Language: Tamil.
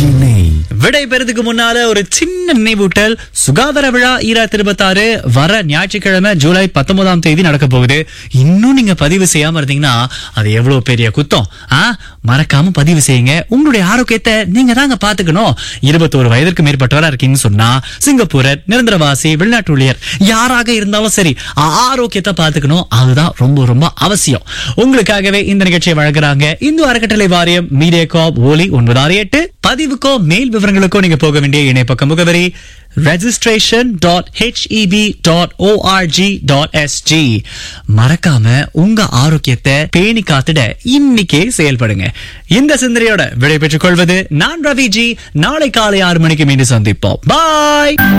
ஆர்ஜி நெய் விடை பெறதுக்கு முன்னால ஒரு சின்ன நினைவூட்டல் சுகாதார விழா ஈரா இருபத்தாறு வர ஞாயிற்றுக்கிழமை ஜூலை பத்தொன்பதாம் தேதி நடக்க போகுது இன்னும் நீங்க பதிவு செய்யாம இருந்தீங்கன்னா அது எவ்வளவு பெரிய குத்தம் ஆ மறக்காம பதிவு செய்யுங்க உங்களுடைய ஆரோக்கியத்தை நீங்க தாங்க பாத்துக்கணும் இருபத்தோரு வயதிற்கு மேற்பட்டவரா இருக்கீங்கன்னு சொன்னா சிங்கப்பூரர் நிரந்தரவாசி வெளிநாட்டு ஊழியர் யாராக இருந்தாலும் சரி ஆரோக்கியத்தை பாத்துக்கணும் அதுதான் ரொம்ப ரொம்ப அவசியம் உங்களுக்காகவே இந்த நிகழ்ச்சியை வழங்குறாங்க இந்து அறக்கட்டளை வாரியம் மீடியா காப் ஓலி ஒன்பது ஆறு எட்டு பதிவுக்கோ மேல் விவரங்களுக்கோ நீங்க போக வேண்டிய இணைப்பக்க முகவரி registration dot HEB dot ORG dot SG மறக்காம உங்க ஆரோக்கியத்தை பேணி காத்திட இன்னைக்கே செயல்படுங்க இந்த சிந்தனையோட விடை பெற்றுக் கொள்வது நான் ரவிஜி நாளை காலை ஆறு மணிக்கு மீண்டும் சந்திப்போம் பாய்